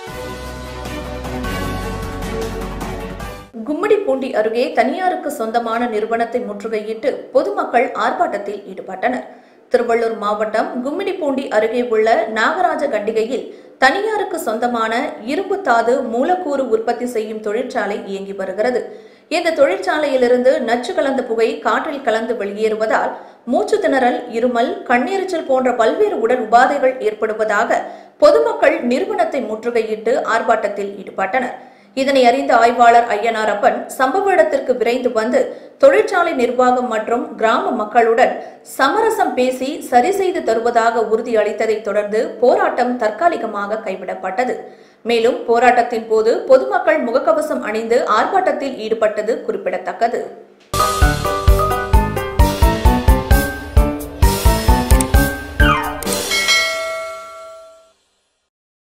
கும்மிடிப்பூண்டி அருகே தனியாருக்கு சொந்தமான நிறுவனத்தை முற்றுகையிட்டு பொதுமக்கள் ஆர்ப்பாட்டத்தில் ஈடுபட்டனர் திருவள்ளூர் மாவட்டம் கும்மிடிப்பூண்டி அருகே உள்ள நாகராஜ கண்டிகையில் தனியாருக்கு சொந்தமான இரும்பு தாது மூலக்கூறு உற்பத்தி செய்யும் தொழிற்சாலை இயங்கி வருகிறது இந்த தொழிற்சாலையிலிருந்து நச்சு கலந்த புகை காற்றில் கலந்து வெளியேறுவதால் மூச்சு திணறல் இருமல் கண்ணெரிச்சல் போன்ற பல்வேறு உடல் உபாதைகள் ஏற்படுவதாக பொதுமக்கள் நிறுவனத்தை முற்றுகையிட்டு ஆர்ப்பாட்டத்தில் ஈடுபட்டனர் இதனை அறிந்த ஆய்வாளர் ஐயனாரப்பன் சம்பவ இடத்திற்கு விரைந்து வந்து தொழிற்சாலை நிர்வாகம் மற்றும் கிராம மக்களுடன் சமரசம் பேசி சரி செய்து தருவதாக உறுதியளித்ததைத் தொடர்ந்து போராட்டம் தற்காலிகமாக கைவிடப்பட்டது மேலும் போராட்டத்தின் போது பொதுமக்கள் முகக்கவசம் அணிந்து ஆர்ப்பாட்டத்தில் ஈடுபட்டது குறிப்பிடத்தக்கது